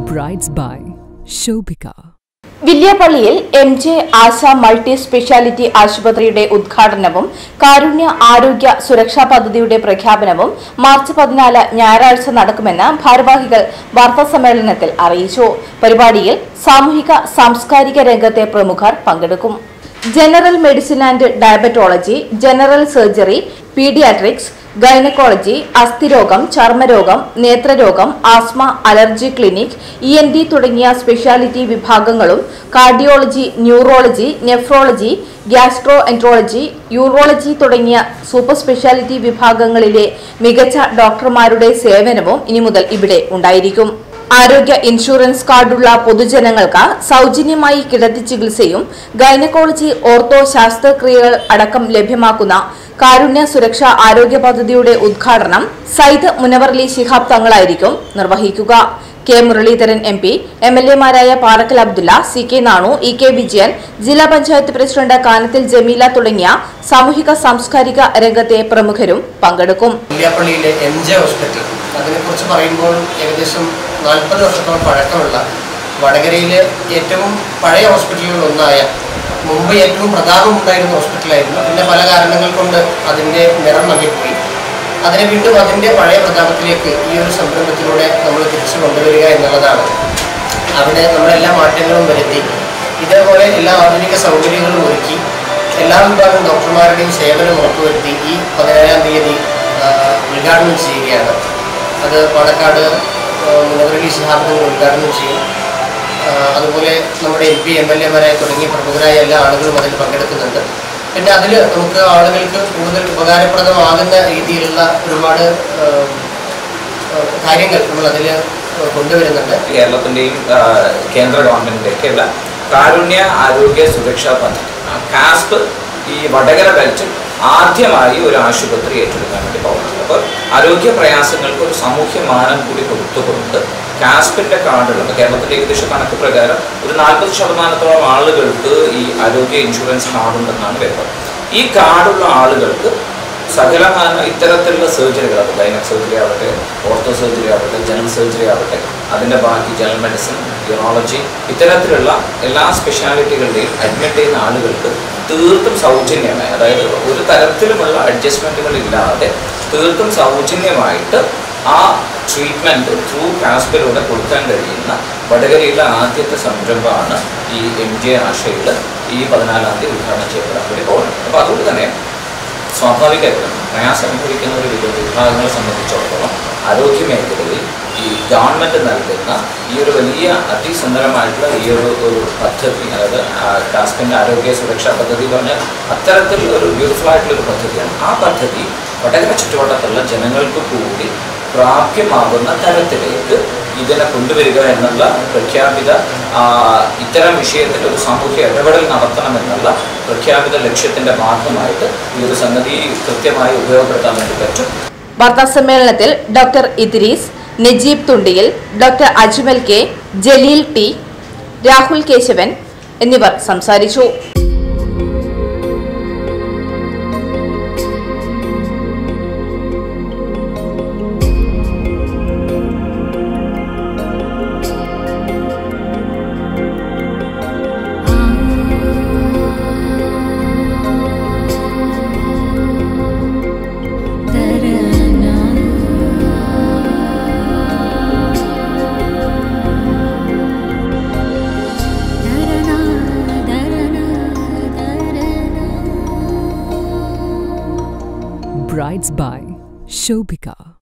Brides by Shobika. വില്യാപ്പള്ളിയിൽ M J Asha multi speciality ആശുപത്രിയുടെ ഉദ്ഘാടനവും കാരുണ്യ ആരോഗ്യ സുരക്ഷാ പദ്ധതിയുടെ പ്രഖ്യാപനവും മാർച്ച് പതിനാല് ഞായറാഴ്ച നടക്കുമെന്ന് ഭാരവാഹികൾ വാർത്താസമ്മേളനത്തിൽ അറിയിച്ചു പരിപാടിയിൽ സാമൂഹിക സാംസ്കാരിക രംഗത്തെ പ്രമുഖർ പങ്കെടുക്കും general medicine and diabetology general surgery paediatrics gynaecology അസ്ഥിരോഗം ചർമ്മരോഗം നേത്രരോഗം asthma allergy clinic E N T തുടങ്ങിയ സ്പെഷ്യാലിറ്റി വിഭാഗങ്ങളും cardiology neurology nephrology gastroenterology urology തുടങ്ങിയ സൂപ്പർ സ്പെഷ്യാലിറ്റി വിഭാഗങ്ങളിലെ മികച്ച ഡോക്ടർമാരുടെ സേവനവും ഇനി മുതൽ ഇവിടെ ഉണ്ടായിരിക്കും ആരോഗ്യ ഇൻഷുറൻസ് കാർഡുള്ള പൊതുജനങ്ങൾക്ക് സൗജന്യമായി കിടത്തി ചികിത്സയും ഗൈനക്കോളജി ഓർത്തോ ശാസ്ത്രക്രിയകൾ അടക്കം ലഭ്യമാക്കുന്ന കാരുണ്യ സുരക്ഷാ ആരോഗ്യ പദ്ധതിയുടെ ഉദ്ഘാടനം സയ്യിദ് മുനവർലി ശിഹാബ് തങ്ങളായിരിക്കും നിർവഹിക്കുക K Muraleedharan M P M L എമാരായ പാറക്കൽ അബ്ദുള്ള സി കെ നാണു ഇ കെ വിജയൻ ജില്ലാ പഞ്ചായത്ത് പ്രസിഡന്റ് കാനത്തിൽ ജമീല തുടങ്ങിയ സാമൂഹിക സാംസ്കാരിക രംഗത്തെ പ്രമുഖരും പങ്കെടുക്കും മുല്യാപ്പള്ളിയിലെ എം ജെ ഹോസ്പിറ്റൽ അതിനെക്കുറിച്ച് പറയുമ്പോൾ ഏകദേശം നാൽപ്പത് വർഷത്തോളം പഴക്കമുള്ള വടകരയിലെ ഏറ്റവും പഴയ ഹോസ്പിറ്റലുകളിൽ ഒന്നായ മുമ്പ് ഏറ്റവും പ്രതാപമുണ്ടായിരുന്ന ഹോസ്പിറ്റലായിരുന്നു പിന്നെ പല കാരണങ്ങൾ കൊണ്ട് അതിൻ്റെ നിറം മങ്ങിപ്പോയി അതിനെ വീണ്ടും അതിൻ്റെ പഴയ പ്രതാപത്തിലേക്ക് ഈ ഒരു സംരംഭത്തിലൂടെ നമ്മൾ തിരിച്ചു കൊണ്ടുവരിക എന്നുള്ളതാണ് അവിടെ നമ്മളെല്ലാ മാറ്റങ്ങളും വരുത്തി ഇതേപോലെ എല്ലാ ആധുനിക സൗകര്യങ്ങളും ഒരുക്കി എല്ലാ വിഭാഗം ഡോക്ടർമാരുടെയും സേവനം ഉറപ്പുവരുത്തി ഈ പതിനേഴാം തീയതി ആ, ഉദ്ഘാടനം ചെയ്യുകയാണ് അത് പാലക്കാട് മുനവരലി ശിഹാബ് ഉദ്ഘാടനം ചെയ്യും ആ, അതുപോലെ നമ്മുടെ എം പി എം എൽ എമാരായി തുടങ്ങി പ്രമുഖരായ എല്ലാ ആളുകളും അതിൽ പങ്കെടുക്കുന്നുണ്ട് പിന്നെ അതിൽ നമുക്ക് ആളുകൾക്ക് കൂടുതൽ ഉപകാരപ്രദമാകുന്ന രീതിയിലുള്ള ഒരുപാട് ആ, ആ, കാര്യങ്ങൾ നമ്മൾ അതിൽ കൊണ്ടുവരുന്നുണ്ട് കേരളത്തിൻ്റെയും കേന്ദ്ര ഗവൺമെൻറ്റിൻ്റെയൊക്കെയുള്ള കാരുണ്യ ആരോഗ്യ സുരക്ഷാ പദ്ധതി കാസ്പ് ഈ വടകര ബെൽറ്റിൽ ആദ്യമായി ഒരു ആശുപത്രി ഏറ്റെടുക്കാൻ വേണ്ടി പോകുന്നത് അപ്പോൾ ആരോഗ്യ പ്രയാസങ്ങൾക്ക് ഒരു സാമൂഹ്യ മാനം കൂടി കൊടുത്തുകൊണ്ട് കാസ്പിൻ്റെ കാർഡുകളുണ്ട് കേരളത്തിലെ ഏകദേശ കണക്ക് പ്രകാരം ഒരു നാൽപ്പത് ശതമാനത്തോളം ആളുകൾക്ക് ഈ ആരോഗ്യ ഇൻഷുറൻസ് കാർഡുണ്ടെന്നാണ് വരുന്നത് ഈ കാർഡുള്ള ആളുകൾക്ക് സകലമാന ഇത്തരത്തിലുള്ള സർജറികൾ അത് ഗൈനക് സർജറി ആവട്ടെ ഓർത്തോ സർജറി ആവട്ടെ ജനറൽ സർജറി ആവട്ടെ അതിൻ്റെ ബാക്കി ജനറൽ മെഡിസിൻ യൂറോളജി ഇത്തരത്തിലുള്ള എല്ലാ സ്പെഷ്യാലിറ്റികളുടെയും അഡ്മിറ്റ് ചെയ്യുന്ന ആളുകൾക്ക് തീർത്തും സൗജന്യമായി അതായത് ഒരു തരത്തിലുമുള്ള അഡ്ജസ്റ്റ്മെൻറ്റുകൾ ഇല്ലാതെ തീർത്തും സൗജന്യമായിട്ട് ആ ട്രീറ്റ്മെൻറ്റ് ത്രൂ കാസ്പിലൂടെ കൊടുക്കാൻ കഴിയുന്ന വടകരയിലെ ആദ്യത്തെ സംരംഭമാണ് ഈ എം ജെ ആശയിൽ ഈ പതിനാലാം തീയതി ഉദ്ഘാടനം ചെയ്യപ്പെടാൻ വേണ്ടി പോകുന്നത് അപ്പോൾ അതുകൊണ്ട് തന്നെ സ്വാഭാവികമായിട്ടും പ്രയാസം അനുഭവിക്കുന്ന ഒരു വിധ വിഭാഗങ്ങളെ സംബന്ധിച്ചിടത്തോളം ആരോഗ്യ മേഖലയിൽ ഈ ഗവൺമെൻറ് നൽകുന്ന ഈ ഒരു വലിയ അതിസുന്ദരമായിട്ടുള്ള ഈ ഒരു ഒരു പദ്ധതി അതായത് ടാസ്കിൻ്റെ ആരോഗ്യ സുരക്ഷാ പദ്ധതി എന്ന് പറഞ്ഞാൽ അത്തരത്തിൽ ഒരു ബ്യൂട്ടിഫുൾ ആയിട്ടുള്ള ഒരു പദ്ധതിയാണ് ആ പദ്ധതി വടകര ചുറ്റുവട്ടത്തുള്ള ജനങ്ങൾക്ക് കൂടി പ്രാപ്യമാകുന്ന തരത്തിലേക്ക് ഇതിനെ കൊണ്ടുവരിക എന്നുള്ള പ്രഖ്യാപിത ആ, ഇത്തരം വിഷയത്തിൽ ഒരു സാമൂഹ്യ ഇടപെടൽ നടത്തണമെന്നുള്ള പ്രഖ്യാപിത ലക്ഷ്യത്തിന്റെ ഭാഗമായിട്ട് ഈ ഒരു സംഗതി കൃത്യമായി ഉപയോഗപ്പെടുത്താൻ വേണ്ടി പറ്റും വാർത്താ സമ്മേളനത്തിൽ ഡോക്ടർ ഇദ്രീസ് നജീബ് തുണ്ടിയിൽ ഡോക്ടർ അജ്മൽ കെ ജലീൽ ടി രാഹുൽ കേശവൻ എന്നിവർ സംസാരിച്ചു Brides by Shobika.